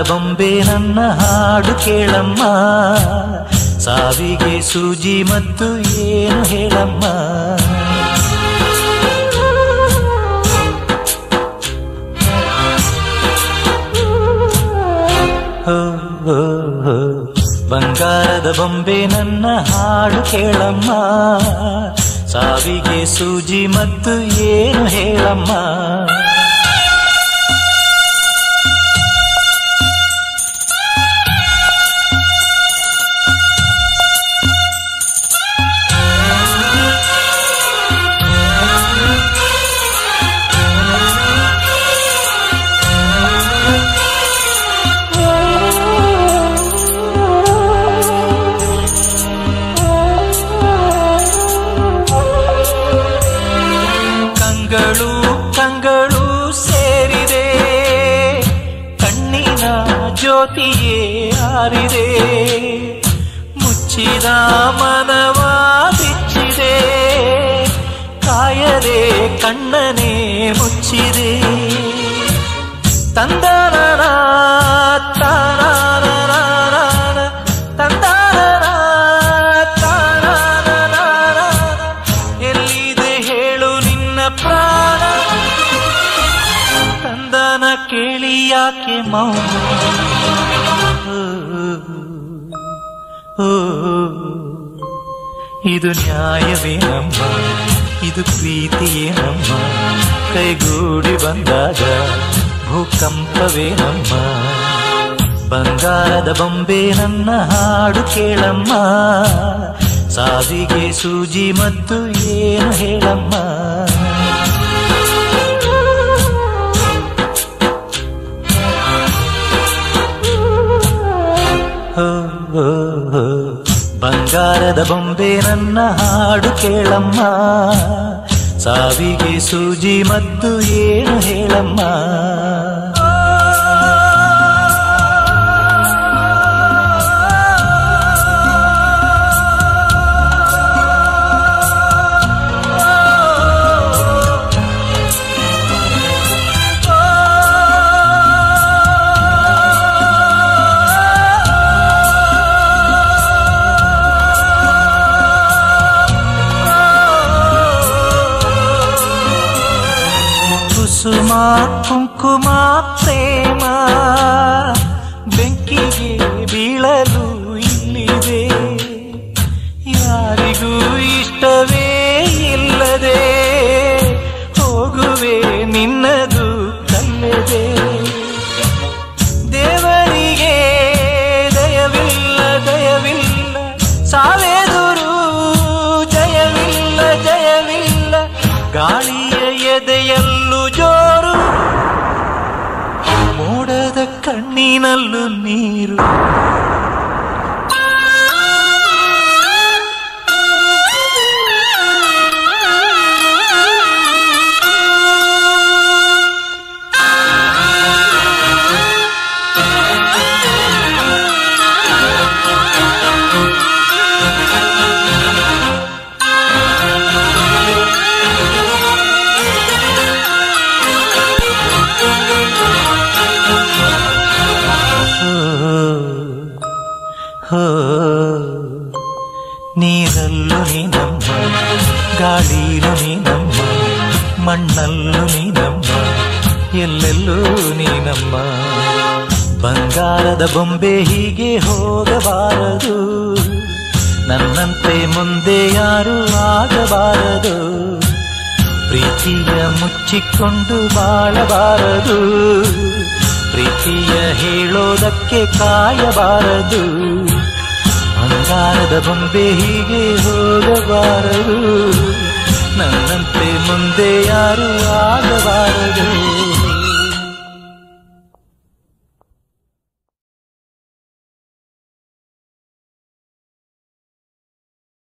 ಬೊಂಬೆ ನನ್ನ ಹಾಡು ಕೇಳಮ್ಮ ಸಾವಿಗೆ ಸೂಜಿ ಮತ್ತು ಏನು ಹೇಳಮ್ಮ ಹೋ, ಹೋ, ಹೋ. ಬಂಗಾರದ ಬೊಂಬೆ ನನ್ನ ಹಾಡು ಕೇಳಮ್ಮ ಸಾವಿಗೆ ಸೂಜಿ ಮತ್ತು ಏನು ಹೇಳಮ್ಮ ಕಂಗಳು ಕಂಗಳು ಸೇರಿದೆ ಕಣ್ಣಿನ ಜ್ಯೋತಿಯೇ ಆರಿದೆ ಮುಚ್ಚಿದ ಮನವ ಬಿಚ್ಚಿದೆ ಕಾಯದೆ ಕಣ್ಣನೆ ಮುಚ್ಚಿದೆ ತಂದನ ತಾನ ತಂದನ ತಾನ ಎಲ್ಲಿದೆ ಹೇಳು ನಿನ್ನ ಪ್ರಾಣ ತಂದನ ಕೇಳಿ ಯಾಕೆ ಮೌನ ಓ, ಇದು ನ್ಯಾಯವೇನಮ್ಮ ಇದು ಪ್ರೀತಿಯೇನಮ್ಮ ಕೈಗೂಡಿ ಬಂದಾಗ ಭೂಕಂಪವೇನಮ್ಮ ಬಂಗಾರದ ಬೊಂಬೆ ನನ್ನ ಹಾಡು ಕೇಳಮ್ಮ ಸಾವಿಗೆ ಸೂಜಿ ಮತ್ತು ಏನು ಹೇಳಮ್ಮ ಹೋ, ಹೋ, ಹೋ. ಬಂಗಾರದ ಬೊಂಬೆ ನನ್ನ ಹಾಡು ಕೇಳಮ್ಮ ಸಾವಿಗೆ ಸೂಜಿ ಮತ್ತು ಏನು ಹೇಳಮ್ಮ ಕುಸುಮ ಕುಂಕುಮ ಪ್ರೇಮ ಬೆಂಕಿಗೆ ಬೀಳಲು ಇಲ್ಲಿದೆ ಯಾರಿಗೂ ಇಷ್ಟವೇ ಇಲ್ಲದೆ ಹೋಗುವೆ ನಿನ್ನದು ಕಲ್ಲದೆ ದೇವರಿಗೆ ದಯವಿಲ್ಲ ದಯವಿಲ್ಲ ಸಾವೆದುರು ಜಯವಿಲ್ಲ ಜಯವಿಲ್ಲ ಗಾಳಿಯ ಎದೆಯಲ್ಲೂ ಜೋರು ಮೋಡದ ಕಣ್ಣಿನಲ್ಲೂ ನೀರು ಹೋ, ನೀರಲ್ಲೂ ನೀನಮ್ಮ ಗಾಳಿಲೂ ನೀನಮ್ಮ ಮಣ್ಣಲ್ಲೂ ನೀನಮ್ಮ ಎಲ್ಲೆಲ್ಲೂ ನೀನಮ್ಮ ಬಂಗಾರದ ಬೊಂಬೆ ಹೀಗೆ ಹೋಗಬಾರದು ನನ್ನಂತೆ ಮುಂದೆ ಯಾರು ಆಗಬಾರದು ಪ್ರೀತಿಯ ಮುಚ್ಚಿಕೊಂಡು ಬಾಳಬಾರದು ಪ್ರೀತಿಯ ಹೇಳೋದಕ್ಕೆ ಕಾಯಬಾರದು ಬಂಗಾರದ ಬೊಂಬೆ ಹೀಗೆ ಹೋಗಬಾರದು ನನ್ನಂತೆ ಮುಂದೆ ಯಾರು ಆಗಬಾರದು